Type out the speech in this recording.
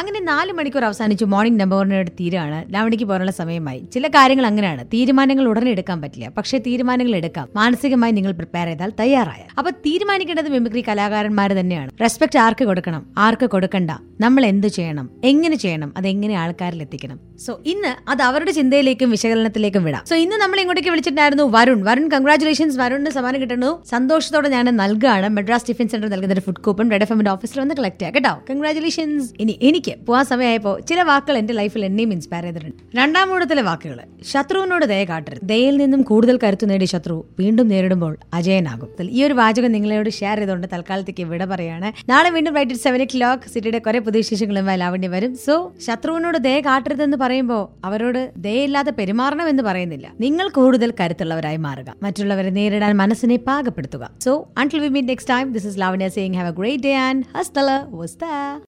അങ്ങനെ നാല് മണിക്കൂർ അവസാനിച്ചു മോർണിംഗ് നമ്പറിനോട് തീരാണ് ലാവണിക്ക് പോകാനുള്ള സമയമായി ചില കാര്യങ്ങൾ അങ്ങനെയാണ് തീരുമാനങ്ങൾ ഉടനെ എടുക്കാൻ പറ്റില്ല പക്ഷേ തീരുമാനങ്ങൾ എടുക്കാം മാനസികമായി നിങ്ങൾ പ്രിപ്പയർ ചെയ്താൽ തയ്യാറായ അപ്പൊ തീരുമാനിക്കേണ്ടത് മിമിക്രി കലാകാരന്മാർ തന്നെയാണ് റെസ്പെക്ട് ആർക്ക് കൊടുക്കണം ആർക്ക് കൊടുക്കണ്ട നമ്മൾ എന്ത് ചെയ്യണം എങ്ങനെ ചെയ്യണം അത് എങ്ങനെ ആൾക്കാരിൽ എത്തിക്കണം സോ ഇന്ന് അത് അവരുടെ ചിന്തയിലേക്കും വിശകലനത്തിലേക്കും വിടാം സോ ഇന്ന് നമ്മൾ ഇങ്ങോട്ടേക്ക് വിളിച്ചിട്ടുണ്ടായിരുന്നു വരുൺ വരുൺ കൺഗ്രാറ്റുലേഷൻസ് വരുണിന് സമ്മാനം കിട്ടുന്നു സന്തോഷത്തോടെ ഞാൻ നൽകുകയാണ് മെഡ്രാസ് ടിഫിൻ സെന്റർ നൽകുന്ന ഒരു ഫുഡ് കൂപ്പൺ റെഡ് എഫ് എമ്മിന്റെ ഓഫീസിൽ വന്ന് കളക്ട് ചെയ്യാം കേട്ടോ കൺഗ്രാറ്റുലേഷൻസ് ഇനി എനിക്ക് പോകാൻ സമയമായപ്പോൾ ചില വാക്കുകൾ എന്റെ ലൈഫിൽ എന്നെയും ഇൻസ്പയർ ചെയ്തിട്ടുണ്ട് രണ്ടാം മൂടത്തിലെ വാക്കുകൾ ശത്രുവിനോട് ദയ കാട്ടരുത് ദയയിൽ നിന്നും കൂടുതൽ കരുത്തു നേടിയ ശത്രു വീണ്ടും നേരിടുമ്പോൾ അജയനാകും ഈ ഒരു വാചകം നിങ്ങളോട് ഷെയർ ചെയ്തുകൊണ്ട് തൽക്കാലത്തേക്ക് വിട പറയാണ് നാളെ വീണ്ടും റൈറ്റ് സെവൻ ഒ ക്ലോക്ക് സിറ്റിയുടെ കുറെ പുതിയ വിശേഷങ്ങളുമായി ലാവണ്യ വരും സോ ശത്രുവിനോട് ദയ കാട്ടരുതെന്ന് പറയുമ്പോൾ അവരോട് ദയയില്ലാതെ പെരുമാറണം എന്ന് പറയുന്നില്ല നിങ്ങൾ കൂടുതൽ കരുത്തുള്ളവരായി മാറുക മറ്റുള്ളവരെ നേരിടാൻ മനസ്സിനെ പാകപ്പെടുത്തുക so until we meet next time this is Lavanya saying have a great day and ഹസ്തല വസ്താ